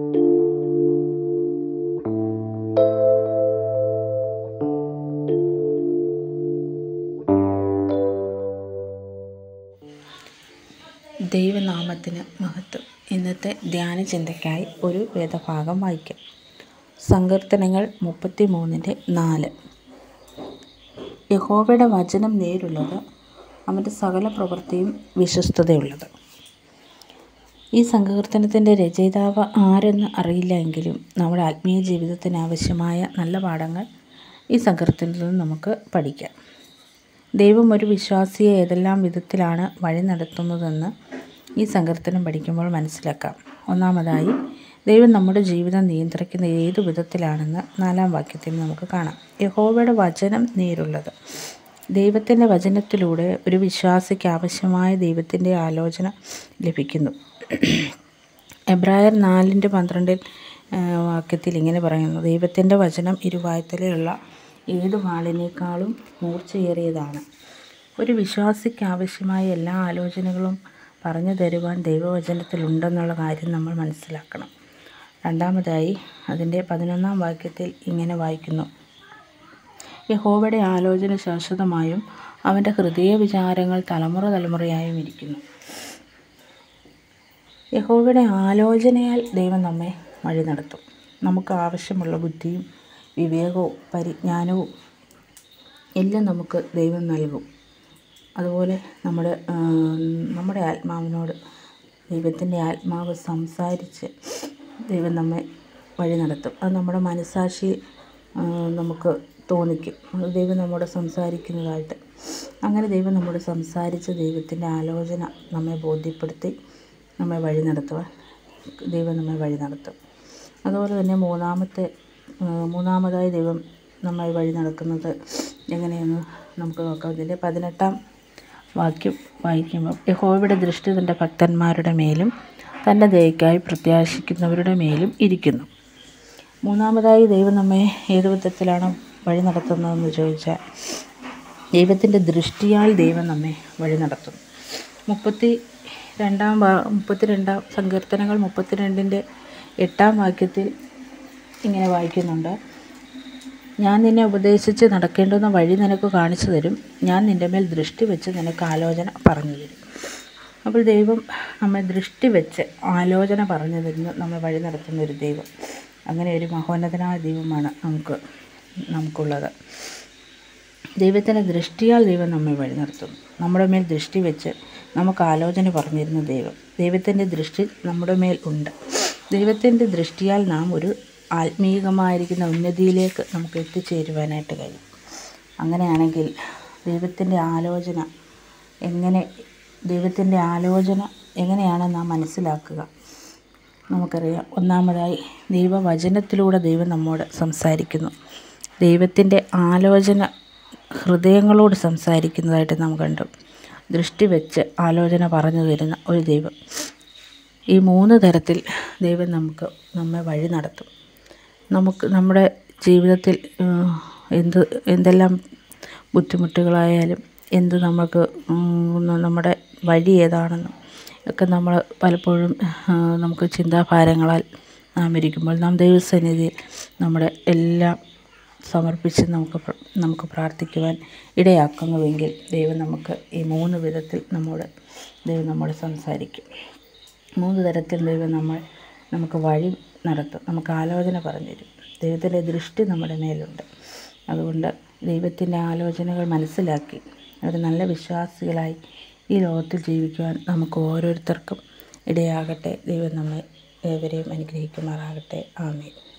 ദൈവനാമത്തിന് മഹത്വം ഇന്നത്തെ ധ്യാന ചിന്തയ്ക്കായി ഒരു വേദഭാഗം വായിക്കാം സങ്കീർത്തനങ്ങൾ മുപ്പത്തി മൂന്നിൻ്റെ നാല് യഹോവയുടെ വചനം നേരുള്ളത് അവൻ്റെ സകല പ്രവൃത്തിയും വിശ്വസ്തതയുള്ളത് ഈ സങ്കീർത്തനത്തിൻ്റെ രചയിതാവ് ആരെന്ന് അറിയില്ല എങ്കിലും നമ്മുടെ ആത്മീയ ജീവിതത്തിന് ആവശ്യമായ നല്ല പാഠങ്ങൾ ഈ സങ്കീർത്തനത്തിൽ നിന്ന് നമുക്ക് പഠിക്കാം ദൈവം ഒരു വിശ്വാസിയെ ഏതെല്ലാം വിധത്തിലാണ് വഴി നടത്തുന്നതെന്ന് ഈ സങ്കീർത്തനം പഠിക്കുമ്പോൾ മനസ്സിലാക്കാം ഒന്നാമതായി ദൈവം നമ്മുടെ ജീവിതം നിയന്ത്രിക്കുന്ന ഏതു വിധത്തിലാണെന്ന് നാലാം വാക്യത്തിൽ നമുക്ക് കാണാം യഹോവയുടെ വചനം നേരുള്ളത് ദൈവത്തിൻ്റെ വചനത്തിലൂടെ ഒരു വിശ്വാസിക്ക് ആവശ്യമായ ദൈവത്തിൻ്റെ ആലോചന ലഭിക്കുന്നു എബ്രായർ നാലിൻ്റെ പന്ത്രണ്ടിൽ വാക്യത്തിൽ ഇങ്ങനെ പറയുന്നു ദൈവത്തിൻ്റെ വചനം ഇരുവായത്തിലുള്ള ഏതു വാളിനേക്കാളും മൂർച്ചയേറിയതാണ് ഒരു വിശ്വാസിക്ക് ആവശ്യമായ എല്ലാ ആലോചനകളും പറഞ്ഞു തരുവാൻ ദൈവവചനത്തിലുണ്ടെന്നുള്ള കാര്യം നമ്മൾ മനസ്സിലാക്കണം രണ്ടാമതായി അതിൻ്റെ പതിനൊന്നാം വാക്യത്തിൽ ഇങ്ങനെ വായിക്കുന്നു യഹോവയുടെ ആലോചന ശാശ്വതമായും അവൻ്റെ ഹൃദയ വിചാരങ്ങൾ തലമുറ തലമുറയായും ഇരിക്കുന്നു യഹോവയുടെ ആലോചനയാൽ ദൈവം നമ്മെ വഴി നടത്തും നമുക്ക് ആവശ്യമുള്ള ബുദ്ധിയും വിവേകവും പരിജ്ഞാനവും എല്ലാം നമുക്ക് ദൈവം നൽകും അതുപോലെ നമ്മുടെ നമ്മുടെ ആത്മാവിനോട് ദൈവത്തിൻ്റെ ആത്മാവ് സംസാരിച്ച് ദൈവം നമ്മെ വഴി നടത്തും അത് നമ്മുടെ മനസാക്ഷി നമുക്ക് തോന്നിക്കും അത് ദൈവം നമ്മോട് സംസാരിക്കുന്നതായിട്ട് അങ്ങനെ ദൈവം നമ്മോട് സംസാരിച്ച് ദൈവത്തിൻ്റെ ആലോചന നമ്മെ ബോധ്യപ്പെടുത്തി നമ്മെ വഴി നടത്തുവാൻ ദൈവം നമ്മെ വഴി നടത്തും അതുപോലെ തന്നെ മൂന്നാമത്തെ മൂന്നാമതായി ദൈവം നമ്മെ വഴി നടക്കുന്നത് എങ്ങനെയെന്ന് നമുക്ക് നോക്കാം ഇതിൻ്റെ പതിനെട്ടാം വാക്യം വായിക്കുമ്പോൾ യഹോവയുടെ ദൃഷ്ടി തൻ്റെ ഭക്തന്മാരുടെ മേലും തൻ്റെ ദയക്കായി പ്രത്യാശിക്കുന്നവരുടെ മേലും ഇരിക്കുന്നു മൂന്നാമതായി ദൈവം നമ്മെ ഏത് വിധത്തിലാണ് വഴി നടത്തുന്നതെന്ന് ചോദിച്ചാൽ ദൈവത്തിൻ്റെ ദൃഷ്ടിയാൽ ദൈവം നമ്മെ വഴി നടത്തും മുപ്പത്തി രണ്ടാം വാ മുപ്പത്തി രണ്ടാം സങ്കീർത്തനങ്ങൾ മുപ്പത്തിരണ്ടിൻ്റെ എട്ടാം വാക്യത്തിൽ ഇങ്ങനെ വായിക്കുന്നുണ്ട് ഞാൻ നിന്നെ ഉപദേശിച്ച് നടക്കേണ്ടുന്ന വഴി നിനക്ക് കാണിച്ചു തരും ഞാൻ നിൻ്റെ മേൽ ദൃഷ്ടി വെച്ച് നിനക്ക് ആലോചന പറഞ്ഞു തരും അപ്പോൾ ദൈവം നമ്മെ ദൃഷ്ടി വെച്ച് ആലോചന പറഞ്ഞു തരുന്ന നമ്മെ വഴി നടത്തുന്ന ഒരു ദൈവം അങ്ങനെ ഒരു മഹോന്നതനായ ദൈവമാണ് നമുക്ക് നമുക്കുള്ളത് ദൈവത്തിൻ്റെ ദൃഷ്ടിയാൽ ദൈവം നമ്മെ വഴി നടത്തും നമ്മുടെ മേൽ ദൃഷ്ടി വെച്ച് നമുക്ക് ആലോചന പറഞ്ഞിരുന്ന ദൈവം ദൈവത്തിൻ്റെ ദൃഷ്ടി നമ്മുടെ മേൽ ഉണ്ട് ദൈവത്തിൻ്റെ ദൃഷ്ടിയാൽ നാം ഒരു ആത്മീയമായിരിക്കുന്ന ഉന്നതിയിലേക്ക് നമുക്ക് എത്തിച്ചേരുവാനായിട്ട് കഴിയും അങ്ങനെയാണെങ്കിൽ ദൈവത്തിൻ്റെ ആലോചന എങ്ങനെ ദൈവത്തിൻ്റെ ആലോചന എങ്ങനെയാണ് നാം മനസ്സിലാക്കുക നമുക്കറിയാം ഒന്നാമതായി ദൈവവചനത്തിലൂടെ ദൈവം നമ്മോട് സംസാരിക്കുന്നു ദൈവത്തിൻ്റെ ആലോചന ഹൃദയങ്ങളോട് സംസാരിക്കുന്നതായിട്ട് നാം കണ്ടു ദൃഷ്ടി വെച്ച് ആലോചന പറഞ്ഞു തരുന്ന ഒരു ദൈവം ഈ മൂന്ന് തരത്തിൽ ദൈവം നമുക്ക് നമ്മെ വഴി നടത്തും നമുക്ക് നമ്മുടെ ജീവിതത്തിൽ എന്ത് എന്തെല്ലാം ബുദ്ധിമുട്ടുകളായാലും എന്ത് നമുക്ക് നമ്മുടെ വഴി ഏതാണെന്നും ഒക്കെ നമ്മൾ പലപ്പോഴും നമുക്ക് ചിന്താഭാരങ്ങളാൽ നാം ഇരിക്കുമ്പോൾ നാം ദൈവസന്നിധിയിൽ നമ്മുടെ എല്ലാം സമർപ്പിച്ച് നമുക്ക് നമുക്ക് പ്രാർത്ഥിക്കുവാൻ ഇടയാക്കുന്നുവെങ്കിൽ ദൈവം നമുക്ക് ഈ മൂന്ന് വിധത്തിൽ നമ്മോട് ദൈവം നമ്മോട് സംസാരിക്കും മൂന്ന് തരത്തിൽ ദൈവം നമ്മൾ നമുക്ക് വഴി നടത്തും നമുക്ക് ആലോചന പറഞ്ഞു തരും ദൈവത്തിൻ്റെ ദൃഷ്ടി നമ്മുടെ മേലുണ്ട് അതുകൊണ്ട് ദൈവത്തിൻ്റെ ആലോചനകൾ മനസ്സിലാക്കി ഒരു നല്ല വിശ്വാസികളായി ഈ ലോകത്തിൽ ജീവിക്കുവാൻ നമുക്ക് ഓരോരുത്തർക്കും ഇടയാകട്ടെ ദൈവം നമ്മെ ഏവരെയും അനുഗ്രഹിക്കുമാറാകട്ടെ ആമേൻ